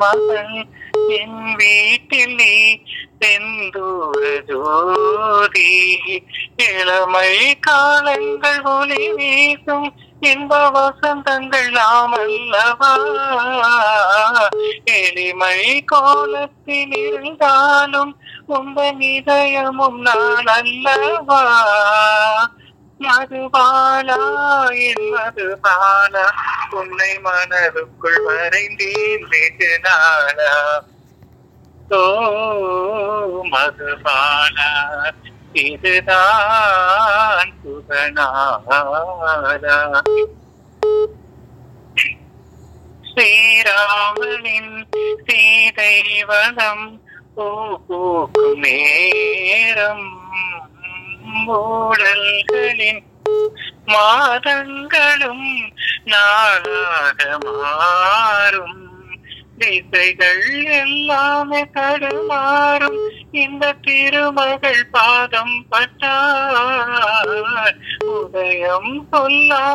மகன் என் வீட்டில் நீ செந்தூர ஜோதி இளமை காலங்கள் ஒளி வீசும் இன்ப வசந்தங்கள் நாம் அல்லவா எளிமை கோலத்தில் இருந்தாலும் உங்கள் இதயமும் நான் அல்லவா மதுபாலா என் மதுபாலா உன்னை மனதுக்குள் வரைந்தேன் வெகு நாளா ஓ மதுபாலா இதுதான் சுகநாளா ஸ்ரீராமனின் சீதை வதம் பூ பூக்கும் நேரம் ஊழல்களின் மாதங்களும் நாளாக மாறும் திசைகள் எல்லாமே தடுமாறும் இந்த திருமகள் பாதம் பட்டார் உதயம் சொல்லா